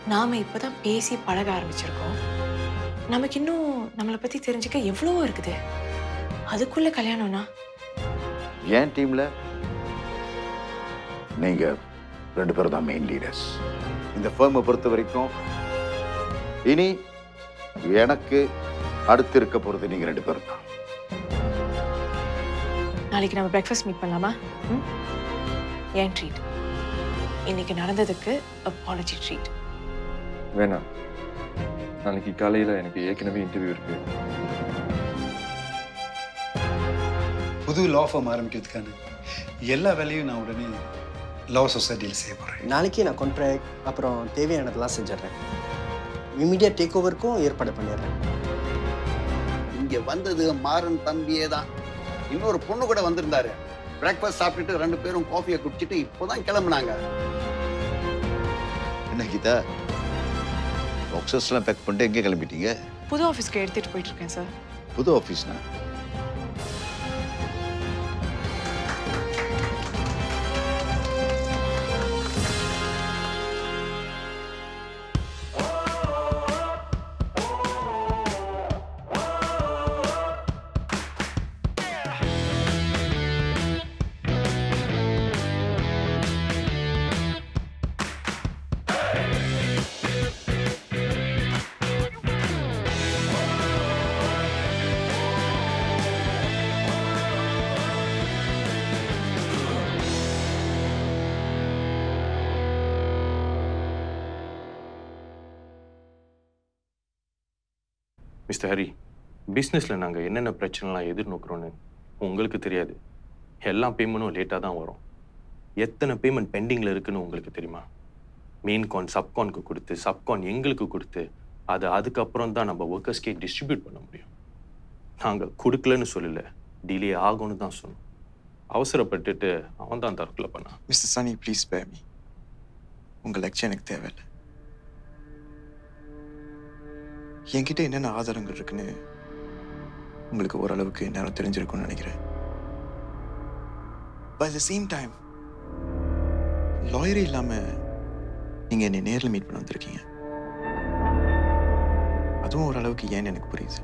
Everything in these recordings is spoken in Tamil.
நாம இப்பதான் பேசி பழக ஆரம்பிச்சிருக்கோம் நமக்கு இன்னும் நம்மளை பத்தி தெரிஞ்சுக்க எவ்வளவோ இருக்குது அதுக்குள்ள கல்யாணம்னா என் டீம்ல நீங்க ரெண்டு பேரும் தான் மெயின் லீடர்ஸ் இந்த ஃபேர்மை பொறுத்த வரைக்கும் இனி எனக்கு அடுத்து இருக்க போறது நீங்க ரெண்டு பேரும் தான் நாளைக்கு நம்ம பிரேக்ஃபாஸ்ட் மீட் பண்ணலாமா ம்? ஏன் ட்ரீட் இன்னைக்கு நடந்ததுக்கு அப்பாலஜி ட்ரீட் வேணாம் நாளைக்கு காலையில் எனக்கு ஏற்கனவே இன்டர்வியூ இருக்கு புது லா ஃபார்ம் ஆரம்பிக்கிறதுக்கான எல்லா வேலையும் நான் உடனே லா சொசைட்டியில் செய்ய போகிறேன் நாளைக்கு நான் கான்ட்ராக்ட் அப்புறம் தேவையானதெல்லாம் செஞ்சிடுறேன் இமீடியட் டேக் ஓவருக்கும் ஏற்பாடு பண்ணிடுறேன் இங்க வந்தது மாறன் தம்பியே தான் இன்னொரு பொண்ணு கூட வந்திருந்தாரு பிரேக்ஃபாஸ்ட் சாப்பிட்டுட்டு ரெண்டு பேரும் காஃபியை குடிச்சிட்டு இப்போதான் கிளம்புனாங்க என்ன கீதா பாக்ஸஸ்லாம் பேக் பண்ணிட்டு எங்கே கிளம்பிட்டீங்க புது ஆஃபீஸ்க்கு எடுத்துட்டு போயிட்டு இருக்கேன் சார் புது ஆஃபீஸ்னா மிஸ்டர் ஹரி பிஸ்னஸில் நாங்கள் என்னென்ன பிரச்சனைலாம் எதிர்நோக்குறோன்னு உங்களுக்கு தெரியாது எல்லா பேமெண்ட்டும் லேட்டாக தான் வரும் எத்தனை பேமெண்ட் பெண்டிங்கில் இருக்குன்னு உங்களுக்கு தெரியுமா மெயின் கான் சப்கான்க்கு கொடுத்து சப்கான் எங்களுக்கு கொடுத்து அதை அதுக்கப்புறம் தான் நம்ம ஒர்க்கர்ஸ்க்கே டிஸ்ட்ரிபியூட் பண்ண முடியும் நாங்கள் கொடுக்கலன்னு சொல்லல டிலே ஆகும்னு தான் சொன்னோம் அவசரப்பட்டுட்டு அவன் தான் தற்கொலை பண்ணான் mister Sani please spare me உங்கள் லெக்சர் எனக்கு தேவையில்லை என்கிட்ட என்னென்ன ஆதாரங்கள் இருக்குன்னு உங்களுக்கு ஓரளவுக்கு நேரம் தெரிஞ்சிருக்கும்னு நினைக்கிறேன் பட் த சேம் டைம் லாயரே இல்லாமல் நீங்கள் என்னை நேரில் மீட் பண்ண வந்திருக்கீங்க அதுவும் ஓரளவுக்கு ஏன்னு எனக்கு புரியுது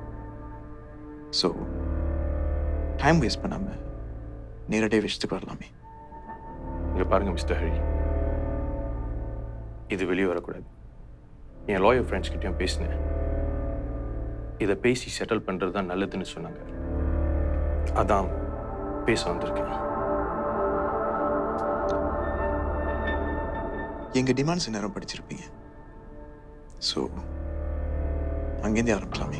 ஸோ டைம் வேஸ்ட் பண்ணாமல் நேரடியாக விஷயத்துக்கு வரலாமே இங்க பாருங்க மிஸ்டர் ஹரி இது வெளியே வரக்கூடாது என் லாயர் ஃப்ரெண்ட்ஸ் கிட்டயும் பேசினேன் இதை பேசி செட்டில் பண்ணுறது தான் நல்லதுன்னு சொன்னாங்க அதான் பேச வந்திருக்கேன் எங்க டிமாண்ட்ஸ் நேரம் படிச்சிருப்பீங்க ஸோ அங்கேருந்தே ஆரம்பிக்கலாமே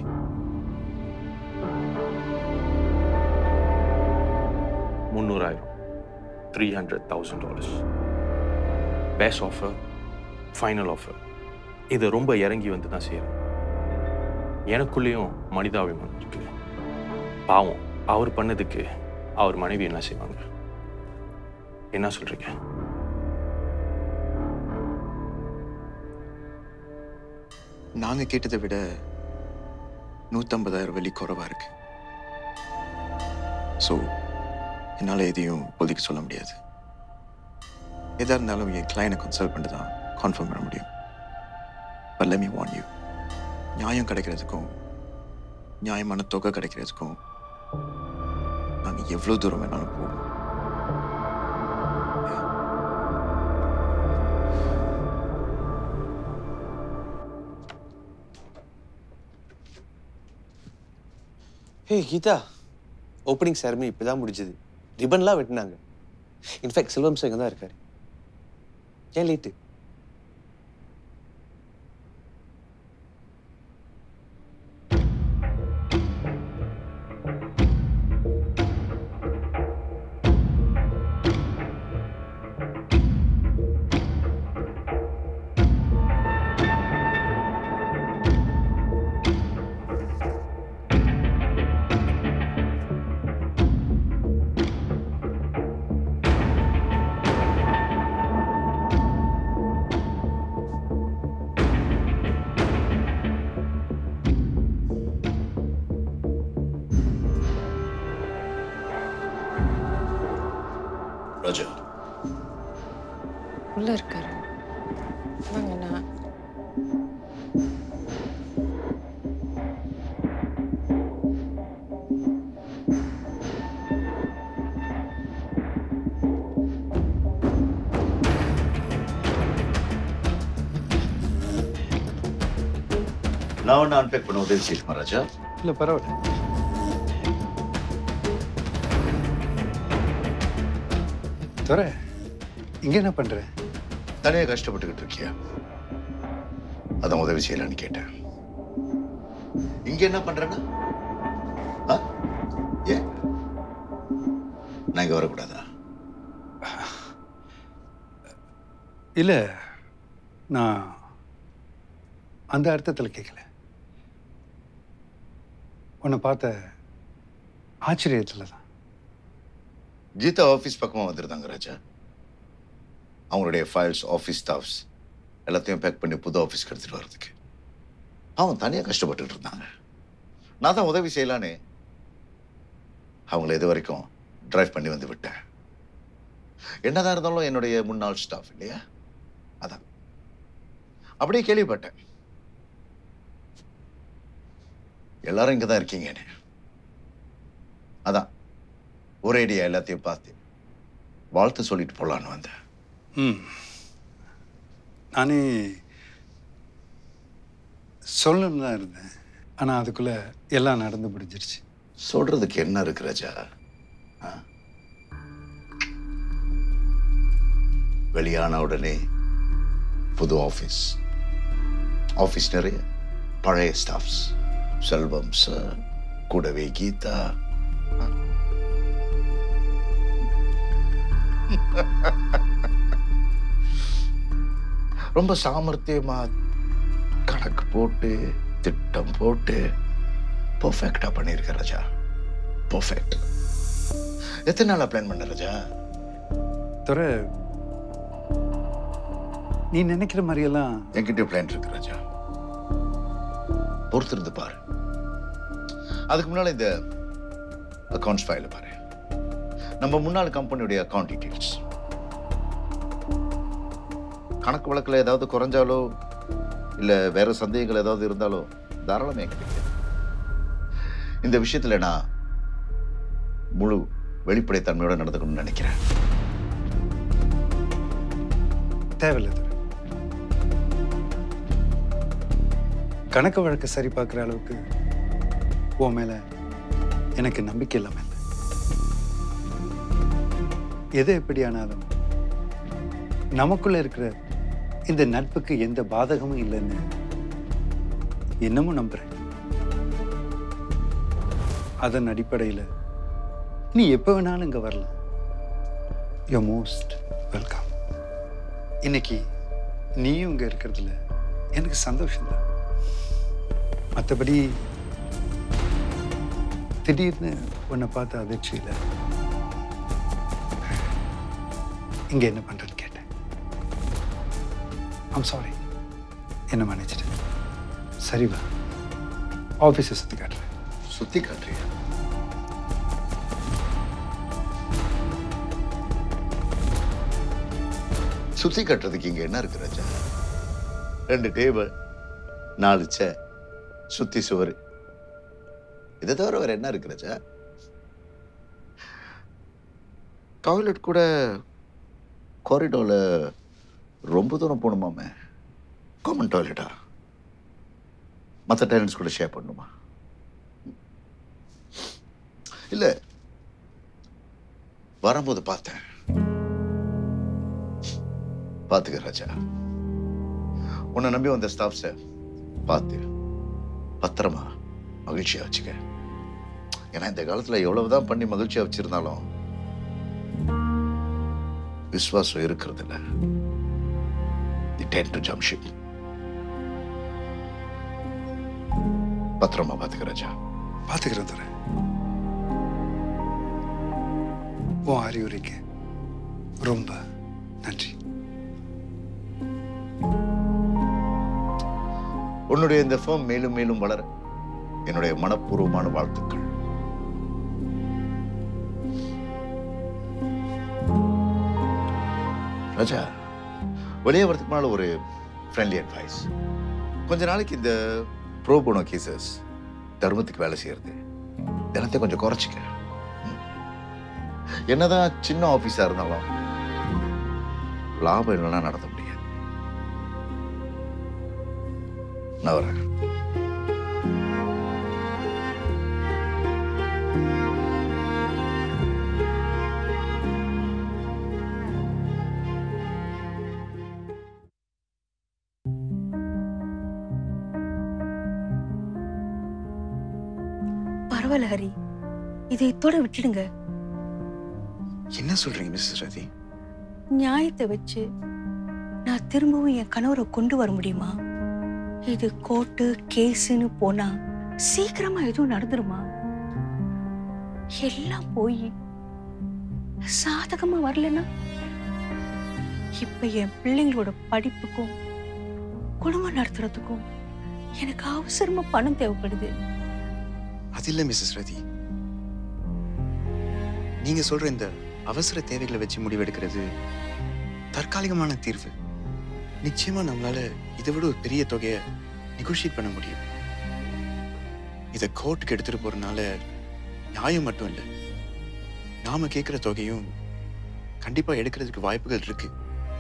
முந்நூறாயிரம் three hundred thousand dollars base offer final offer இதை ரொம்ப இறங்கி வந்து தான் செய்கிறேன் எனக்குள்ளேயும் மனிதாபிமானம் இருக்கு பாவம் அவர் பண்ணதுக்கு அவர் மனைவி என்ன செய்வாங்க என்ன சொல்றீங்க நாங்க கேட்டதை விட நூற்றம்பதாயிரம் வெள்ளி குறைவா இருக்கு ஸோ என்னால் எதையும் இப்போதைக்கு சொல்ல முடியாது எதா இருந்தாலும் என் கிளையனை கன்சல்ட் பண்ணிட்டு தான் கன்ஃபார்ம் பண்ண முடியும் but let me warn you நியாயம் கிடைக்கிறதுக்கும் நியாயமான தொகை கிடைக்கிறதுக்கும் நாங்கள் எவ்வளோ தூரம் வேணாலும் போவோம் ஹே கீதா ஓப்பனிங் சேரமனி இப்போ தான் முடிஞ்சது ரிப்பன்லாம் வெட்டினாங்க இன்ஃபேக்ட் செல்வம் சார் தான் இருக்காரு ஏன் லேட்டு ராஜா உள்ள இருக்காரு வாங்க நான் நான் ஒன்று அன்பேக் பண்ண உதவி செய்யுமா ராஜா இல்லை பரவாயில்ல துறை இங்கே என்ன பண்ற தனியாக கஷ்டப்பட்டுக்கிட்டு இருக்கியா அதான் உதவி செய்யலான்னு கேட்டேன் இங்க என்ன பண்றேன்னா ஆ? ஏன் நான் இங்க வரக்கூடாதா இல்லை நான் அந்த அர்த்தத்தில் கேட்கல உன்னை பார்த்த ஆச்சரியத்தில் தான் கீதா ஆஃபீஸ் பக்கமாக வந்திருந்தாங்க ராஜா அவங்களுடைய ஃபைல்ஸ் ஆஃபீஸ் ஸ்டாஃப்ஸ் எல்லாத்தையும் பேக் பண்ணி புது ஆஃபீஸ்க்கு எடுத்துட்டு வர்றதுக்கு அவன் தனியாக கஷ்டப்பட்டுட்டு இருந்தாங்க நான் தான் உதவி செய்யலான்னு அவங்கள இது வரைக்கும் டிரைவ் பண்ணி வந்து விட்டேன் என்னதான் இருந்தாலும் என்னுடைய முன்னாள் ஸ்டாஃப் இல்லையா அதான் அப்படியே கேள்விப்பட்டேன் எல்லாரும் இங்கே தான் இருக்கீங்கன்னு அதான் ஒரேடியா எல்லாத்தையும் பார்த்து வாழ்த்து சொல்லிட்டு போலான்னு வந்தேன் ம் நானே சொல்லணும்னு தான் இருந்தேன் ஆனால் அதுக்குள்ளே எல்லாம் நடந்து முடிஞ்சிருச்சு சொல்றதுக்கு என்ன இருக்கு ராஜா ஆ? வெளியான உடனே புது ஆஃபீஸ் ஆஃபீஸ் நிறைய பழைய ஸ்டாஃப்ஸ் செல்வம் சார் கூடவே கீதா ஆ? ரொம்ப சாமர்த்தியமா கணக்கு போட்டு திட்டம் போட்டு பர்ஃபெக்டா பண்ணியிருக்க ராஜா பர்ஃபெக்ட் எத்தனை நாளா பிளான் பண்ண ராஜா துறை நீ நினைக்கிற மாதிரியெல்லாம் என்கிட்ட பிளான் இருக்கு ராஜா பொறுத்திருந்து பாரு அதுக்கு முன்னால இந்த அக்கௌண்ட்ஸ் ஃபைல பாரு நம்ம முன்னாள் கம்பெனியுடைய அக்கௌண்ட் டீடைல்ஸ் கணக்கு வழக்கில் ஏதாவது குறைஞ்சாலோ இல்ல வேற சந்தேகங்கள் ஏதாவது இருந்தாலோ தாராளமே என்கிட்ட கேளு. இந்த விஷயத்துல நான் முழு வெளிப்படைத்தன்மையோட நடந்துக்கணும்னு நினைக்கிறேன் தேவையில்லை துரை கணக்கு வழக்கு சரி பார்க்குற அளவுக்கு உன் மேல எனக்கு நம்பிக்கை இல்லாமல் இல்லை எது எப்படி ஆனாலும் நமக்குள்ள இருக்கிற இந்த நட்புக்கு எந்த பாதகமும் இல்லைன்னு இன்னமும் நம்புறேன் அதன் அடிப்படையில் நீ எப்போ வேணாலும் இங்கே வரலாம் யோ மோஸ்ட் வெல்கம் இன்னைக்கு நீயும் இங்கே இருக்கிறதுல எனக்கு சந்தோஷம்தான் மற்றபடி திடீர்னு உன்னை பார்த்த அதிர்ச்சியில் இங்கே என்ன பண்ணுறேன்னு கேட்டேன் ஐம் சாரி என்ன மன்னிச்சிட்டு சரி வா ஆஃபீஸை சுற்றி காட்டுறேன் சுத்தி காட்டுறியா சுத்தி கட்டுறதுக்கு இங்க என்ன இருக்கு ராஜா ரெண்டு டேபிள் நாலு சே சுத்தி சுவர் இதை தவிர வேற என்ன இருக்கு ராஜா டாய்லெட் கூட காரிடோர்ல ரொம்ப தூரம் போகணுமாமே காமன் டாய்லெட்டா மற்ற டாய்லெட்ஸ் கூட ஷேர் பண்ணணுமா இல்ல வரும்போது பார்த்தேன் பார்த்துக்க ராஜா உன்னை நம்பி வந்த ஸ்டாஃப்ஸை பார்த்து பத்திரமா மகிழ்ச்சியா வச்சுக்க ஏன்னா இந்த காலத்துல எவ்வளவுதான் பண்ணி மகிழ்ச்சியா வச்சிருந்தாலும் விசுவாசம் இருக்கிறது இல்ல the ten to jump ship பத்திரமா பார்த்துக்க ராஜா பார்த்துக்கிறேன் துறை உன் அறிவுரைக்கு ரொம்ப நன்றி உன்னுடைய இந்த ஃபேம் மேலும் மேலும் வளர என்னுடைய மனப்பூர்வமான வாழ்த்துக்கள் ராஜா வெளியே வரதுக்கு முன்னால ஒரு ஃப்ரெண்ட்லி அட்வைஸ் கொஞ்ச நாளைக்கு இந்த ப்ரோபோனோ கேசஸ் தர்மத்துக்கு வேலை செய்யறது தினத்தை கொஞ்சம் குறைச்சிக்க ம். என்னதான் சின்ன ஆபீஸா இருந்தாலும் லாபம் இல்லைன்னா நடத்த முடியாது நான் வரேன் பரவாயில்ல ஹரி இதை இத்தோட விட்டுடுங்க என்ன சொல்றீங்க மிஸ்ஸஸ் ரதி நியாயத்தை வச்சு நான் திரும்பவும் என் கணவரை கொண்டு வர முடியுமா இது கோர்ட்டு கேஸுன்னு போனா சீக்கிரமா எதுவும் நடந்துருமா எல்லாம் போய் சாதகமா வரலன்னா இப்ப என் பிள்ளைங்களோட படிப்புக்கும் குடும்பம் நடத்துறதுக்கும் எனக்கு அவசரமா பணம் தேவைப்படுது அது இல்ல மிஸ்ஸஸ் ரதி நீங்க சொல்ற இந்த அவசர தேவைகளை வச்சு முடிவெடுக்கிறது தற்காலிகமான தீர்வு நிச்சயமா நம்மளால இதை விட ஒரு பெரிய தொகையை நெகோஷியேட் பண்ண முடியும் இதை கோர்ட்டுக்கு எடுத்துட்டு போறதுனால நியாயம் மட்டும் இல்லை நாம கேட்கிற தொகையும் கண்டிப்பா எடுக்கிறதுக்கு வாய்ப்புகள் இருக்கு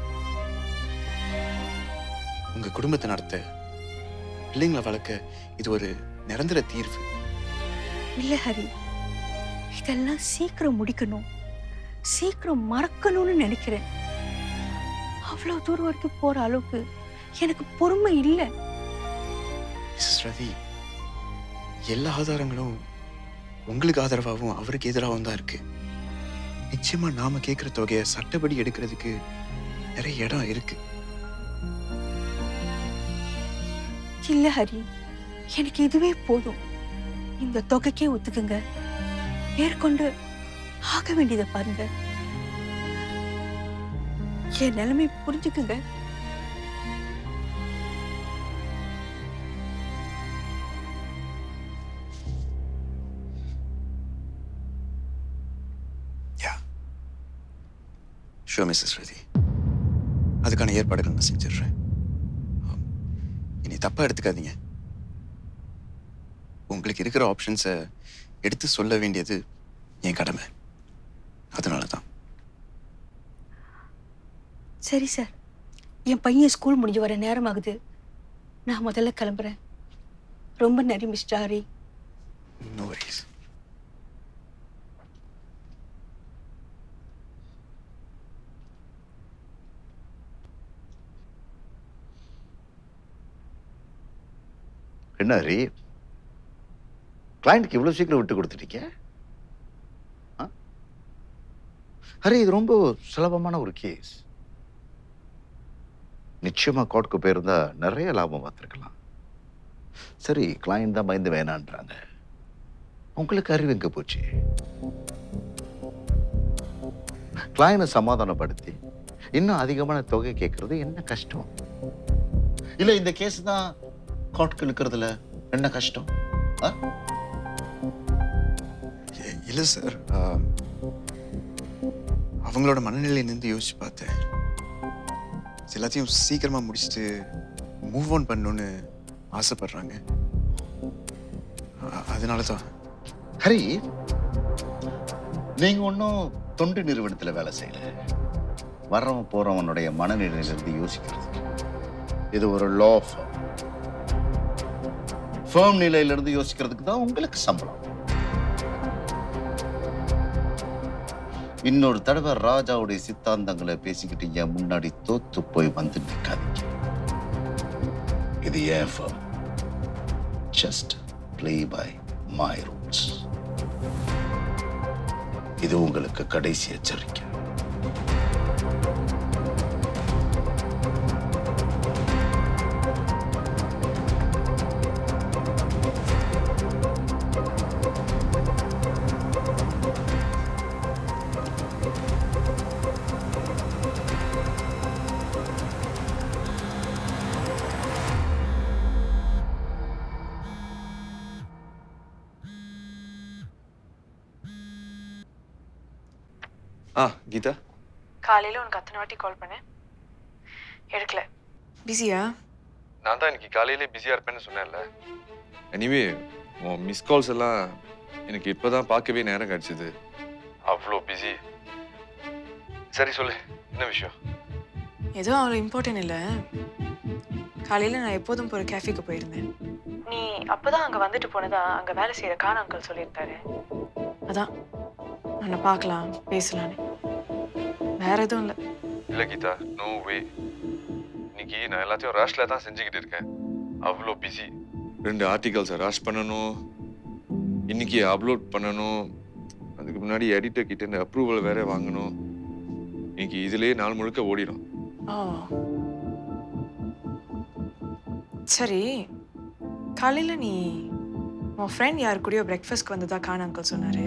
உங்க குடும்பத்தை நடத்த பிள்ளைங்களை வளர்க்க இது ஒரு நிரந்தர தீர்வு இல்ல ஹரி இதெல்லாம் சீக்கிரம் முடிக்கணும் சீக்கிரம் மறக்கணும்னு நினைக்கிறேன் அவ்வளவு தூரம் வரைக்கும் போற அளவுக்கு எனக்கு பொறுமை இல்லை மிஸ்ஸஸ் ரவி எல்லா ஆதாரங்களும் உங்களுக்கு ஆதரவாகவும் அவருக்கு எதிராகவும் தான் இருக்கு நிச்சயமா நாம கேட்கிற தொகையை சட்டப்படி எடுக்கிறதுக்கு நிறைய இடம் இருக்கு இல்ல ஹரி எனக்கு இதுவே போதும் இந்த தொகைக்கே ஒத்துக்குங்க மேற்கொண்டு ஆக வேண்டியதை பாருங்க என் நிலைமை புரிஞ்சுக்குங்க ஷோ மிஸ்ஸஸ் ரதி அதுக்கான ஏற்பாடுகள் நான் செஞ்சிடுறேன் ஆம். இனி தப்பா எடுத்துக்காதீங்க உங்களுக்கு இருக்கிற ஆப்ஷன்ஸை எடுத்து சொல்ல வேண்டியது என் கடமை அதனால தான் சரி சார் என் பையன் ஸ்கூல் முடிஞ்சு வர நேரம் ஆகுது நான் முதல்ல கிளம்புறேன் ரொம்ப நன்றி மிஸ்டர் ஹரி நோ வரிஸ் என்ன ஹரி கிளைண்ட்டுக்கு இவ்வளோ சீக்கிரம் விட்டு கொடுத்துட்டீங்க ஆ? ஹரி இது ரொம்ப சுலபமான ஒரு கேஸ் நிச்சயமா கோர்ட்டுக்கு போயிருந்தா நிறைய லாபம் பார்த்துருக்கலாம் சரி கிளைண்ட் தான் பயந்து வேணான்றாங்க உங்களுக்கு அறிவு எங்க போச்சு கிளையனை சமாதானப்படுத்தி இன்னும் அதிகமான தொகை கேட்கறது என்ன கஷ்டம் இல்ல இந்த கேஸ் தான் கோர்ட்டுக்கு இழுக்கிறதுல என்ன கஷ்டம் ஆ? இல்லை சார் அவங்களோட மனநிலையிலேருந்து யோசிச்சு பார்த்தேன் எல்லாத்தையும் சீக்கிரமா முடிச்சுட்டு மூவ் ஆன் பண்ணணும்னு ஆசைப்படுறாங்க அ- அதனால தான் ஹரி நீங்க ஒன்றும் தொண்டு நிறுவனத்துல வேலை செய்யல வர்றவன் போறவனுடைய மனநிலையிலிருந்து யோசிக்கிறது இது ஒரு லா ஃபார்ம் ஃபேம் நிலையிலிருந்து யோசிக்கிறதுக்கு தான் உங்களுக்கு சம்பளம் இன்னொரு தடவை ராஜாவுடைய சித்தாந்தங்களை பேசிக்கிட்டு என் முன்னாடி தோத்து போய் வந்து நிற்காதீங்க இது ஏன் fame just play by my rules இது உங்களுக்கு கடைசி எச்சரிக்கை ஆ கீதா காலையில உனக்கு அத்தனை வாட்டி கால் பண்ணேன் எடுக்கல பிஸியா நான் தான் இன்னைக்கு காலையிலே பிஸியாக இருப்பேன்னு சொன்னேன்ல எனிவே உன் மிஸ் கால்ஸ் எல்லாம் எனக்கு இப்போதான் பார்க்கவே நேரம் கிடச்சிது அவ்வளோ பிஸி சரி சொல்லு என்ன விஷயம் எதுவும் அவ்வளோ இம்பார்ட்டன்ட் இல்லை காலையில் நான் எப்போதும் போகிற கேஃபேக்கு போயிருந்தேன் நீ அப்போதான் அங்கே வந்துட்டு போனதா அங்கே வேலை செய்கிற கான அங்கிள் சொல்லியிருந்தாரு அதான் உன்னை பார்க்கலாம் பேசலான்னு வேற எதுவும் இல்லை இல்லை கீதா நோ வே இன்னைக்கு நான் எல்லாத்தையும் ரஷ்ல தான் செஞ்சுக்கிட்டு இருக்கேன் அவ்வளோ பிஸி ரெண்டு ஆர்டிகல்ஸை ரஷ் பண்ணணும் இன்னைக்கு அப்லோட் பண்ணணும் அதுக்கு முன்னாடி எடிட்டர் கிட்ட இந்த அப்ரூவல் வேற வாங்கணும் இன்னைக்கு இதுலயே நாள் முழுக்க ஓடிடும் ஓ சரி காலையில் நீ உன் ஃப்ரெண்ட் யார் கூடயோ பிரேக்ஃபாஸ்ட்க்கு வந்ததா கான அங்கிள் சொன்னாரு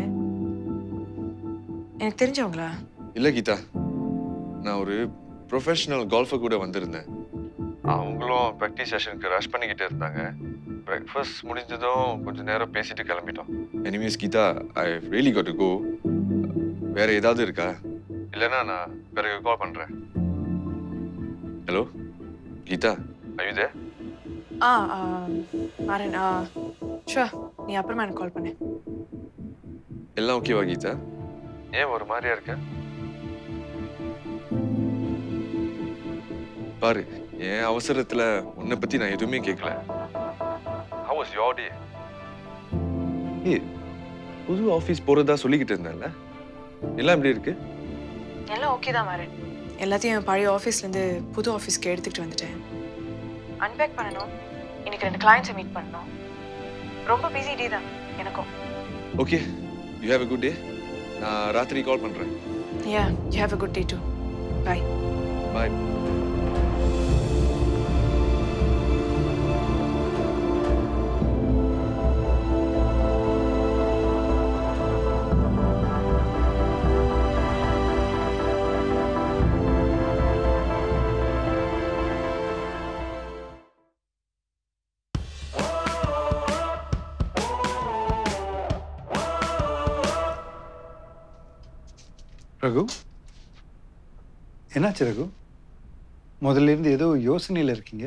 எனக்கு தெரிஞ்சவங்களா இல்லை கீதா நான் ஒரு ப்ரொஃபஷனல் கோல்ஃபர் கூட வந்திருந்தேன் அவங்களும் ப்ராக்டிஸ் செஷனுக்கு ரஷ் பண்ணிக்கிட்டு இருந்தாங்க பிரேக்ஃபாஸ்ட் முடிஞ்சதும் கொஞ்ச நேரம் பேசிட்டு கிளம்பிட்டோம் anyways Geetha I really got to go வேற ஏதாவது இருக்கா இல்லைன்னா நான் பிறகு கால் பண்றேன் ஹலோ கீதா அயுதே ஆ ஆ, மாறன் ஆ ஷுவர் நீ அப்புறமா எனக்கு கால் பண்ணு எல்லாம் ஓகேவா கீதா ஏன் ஒரு மாதிரியா இருக்க பாரு என் அவசரத்துல உன்னை பத்தி நான் எதுவுமே கேட்கல How was your day? ஏய் புது ஆஃபீஸ் போறதா சொல்லிக்கிட்டு இருந்தேன்ல எல்லாம் எப்படி இருக்கு எல்லாம் ஓகே தான் மாறன் எல்லாத்தையும் என் பழைய ஆஃபீஸ்லேருந்து புது ஆஃபீஸ்க்கு எடுத்துக்கிட்டு வந்துட்டேன் அன்பேக் பண்ணணும் இன்னைக்கு ரெண்டு கிளைண்ட்ஸை மீட் பண்ணணும் ரொம்ப பிஸி டே தான் எனக்கும் okay you have a good day நான் ராத்திரி கால் பண்றேன் yeah you have a good day too bye bye Raghu என்னாச்சு ரகு முதல்ல இருந்து ஏதோ யோசனையில் இருக்கீங்க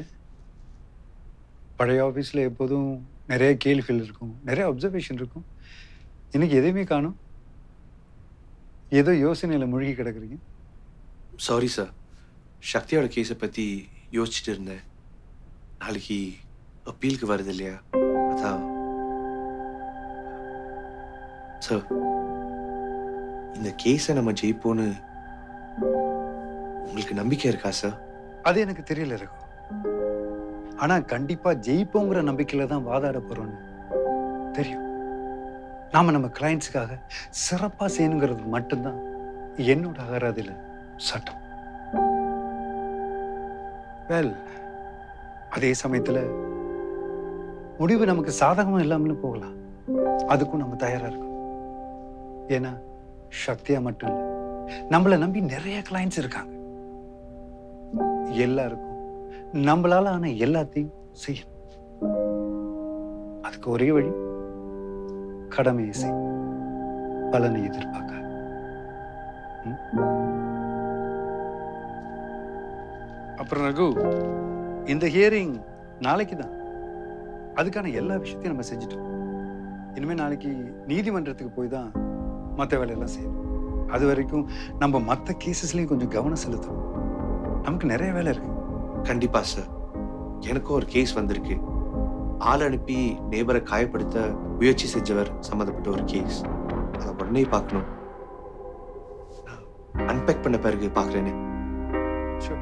பழைய ஆஃபீஸில் எப்போதும் நிறைய கேள்விகள் இருக்கும் நிறைய அப்சர்வேஷன் இருக்கும் இன்னைக்கு எதையுமே காணும் ஏதோ யோசனையில் மூழ்கி கிடக்குறீங்க சாரி சார் சக்தியோட கேஸை பற்றி யோசிச்சுட்டு இருந்தேன் நாளைக்கு அப்பீலுக்கு வருது இல்லையா அதான் சார் இந்த கேஸை நம்ம ஜெயிப்போன்னு உங்களுக்கு நம்பிக்கை இருக்கா சார் அது எனக்கு தெரியல ரகு ஆனா கண்டிப்பா ஜெயிப்போங்கிற நம்பிக்கையில தான் வாதாட போறோம்னு தெரியும் நாம நம்ம கிளைண்ட்ஸுக்காக சிறப்பா செய்யணுங்கிறது மட்டும்தான் என்னோட அகராதியில சட்டம் வெல் அதே சமயத்துல முடிவு நமக்கு சாதகமா இல்லாமலும் போகலாம் அதுக்கும் நம்ம தயாரா இருக்கணும் ஏன்னா சக்தியா மட்டும் இல்லை நம்மளை நம்பி நிறைய கிளைண்ட்ஸ் இருக்காங்க எல்லாருக்கும் நம்மளால ஆன எல்லாத்தையும் செய்யணும் அதுக்கு ஒரே வழி கடமையை செய் பலனை எதிர்பார்க்க அப்புறம் ரகு இந்த ஹியரிங் நாளைக்கு தான் அதுக்கான எல்லா விஷயத்தையும் நம்ம செஞ்சுட்டோம் இனிமே நாளைக்கு நீதிமன்றத்துக்கு போய் தான் மற்ற வேலையெல்லாம் செய்யணும் அது வரைக்கும் நம்ம மற்ற கேசஸ்லயும் கொஞ்சம் கவனம் செலுத்தணும் நமக்கு நிறைய வேலை இருக்கு கண்டிப்பா சார் எனக்கும் ஒரு கேஸ் வந்திருக்கு ஆள் அனுப்பி நேபரை காயப்படுத்த முயற்சி செஞ்சவர் சம்மந்தப்பட்ட ஒரு கேஸ் அதை உடனே பார்க்கணும் அன்பேக் பண்ண பிறகு பார்க்குறேனே Sure.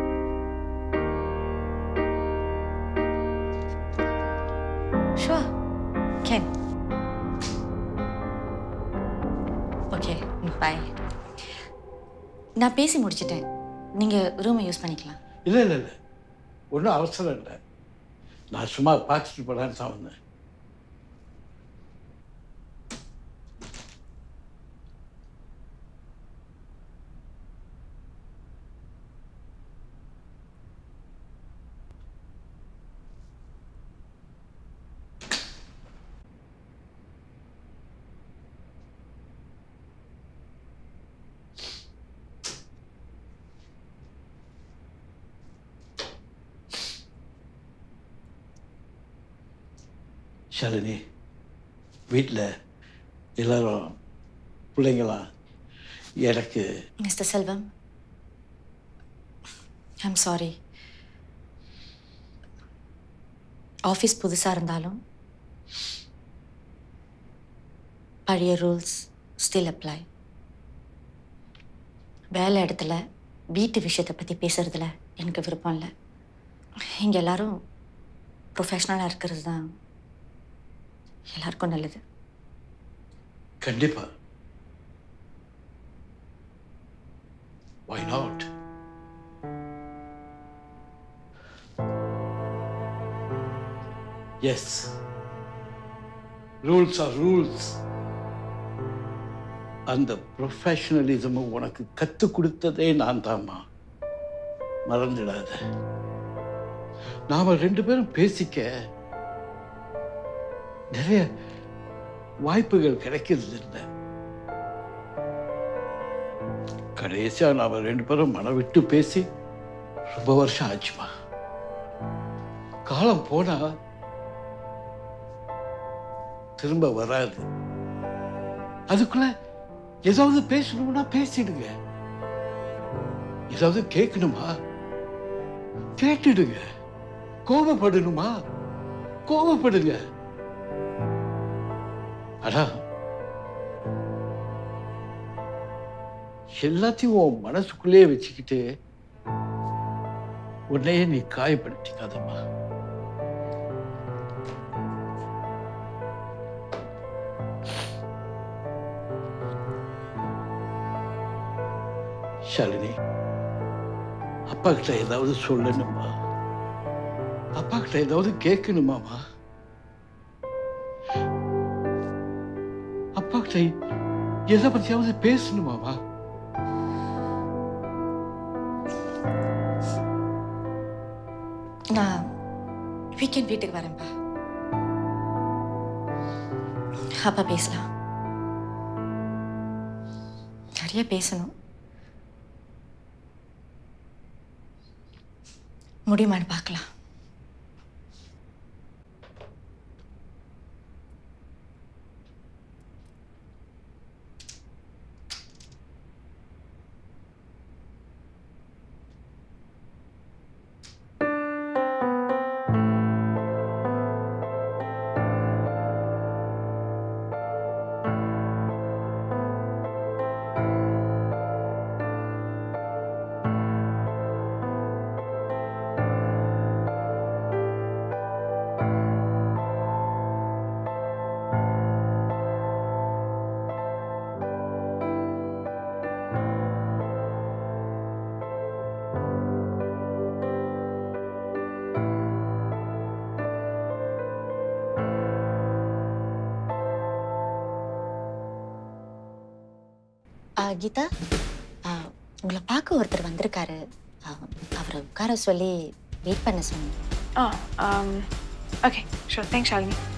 Sure. Can. Okay bye நான் பேசி முடிச்சிட்டேன் நீங்கள் ரூமை யூஸ் பண்ணிக்கலாம் இல்லை இல்லை இல்லை ஒன்றும் அவசரம் இல்லை நான் சும்மா பார்த்துட்டு போகலான்னு தான் வந்தேன் ஷாலினி வீட்டில் எல்லாரும் பிள்ளைங்களாம் எனக்கு mister Selvam I'm sorry office புதுசாக இருந்தாலும் பழைய ரூல்ஸ் ஸ்டில் அப்ளை வேலை இடத்துல வீட்டு விஷயத்தை பற்றி பேசுறதுல எனக்கு விருப்பம் இல்லை இங்கே எல்லாரும் ப்ரொஃபஷ்னலாக இருக்கிறது தான் எல்லாருக்கும் நல்லது கண்டிப்பா Why not? Yes. Rules are rules. அந்த ப்ரொஃபஷனலிசம் உனக்கு கற்றுக் கொடுத்ததே நான் தாம்மா மறந்துடாத நாம ரெண்டு பேரும் பேசிக்க நிறைய வாய்ப்புகள் கிடைக்கிறது இல்லை கடைசியா நாம ரெண்டு பேரும் மனம் விட்டு பேசி ரொம்ப வருஷம் ஆச்சுமா காலம் போனா திரும்ப வராது அதுக்குள்ள ஏதாவது பேசணும்னா பேசிடுங்க ஏதாவது கேட்கணுமா கேட்டுடுங்க கோபப்படணுமா கோபப்படுங்க அடா எல்லாத்தையும் உன் மனசுக்குள்ளேயே வச்சுக்கிட்டு உன்னையே நீ காயப்படுத்திக்காதம்மா ஷாலினி அப்பா கிட்ட ஏதாவது சொல்லணுமா அப்பா கிட்ட ஏதாவது கேட்கணுமாமா அப்பா கிட்ட எதை பத்தியாவது பேசணுமாமா நான் வீக்கெண்ட் வீட்டுக்கு வரேன்ப்பா அப்பா பேசலாம் நிறைய பேசணும் முடியுமான்னு பார்க்கலாம் ஆ, கீதா ஆ, உங்களை பார்க்க ஒருத்தர் வந்திருக்காரு ஆ, அவரை உட்கார சொல்லி வெயிட் பண்ண சொன்னேன் ஆ ஓகே ஷூர் தேங்க்ஸ் ஷாலினி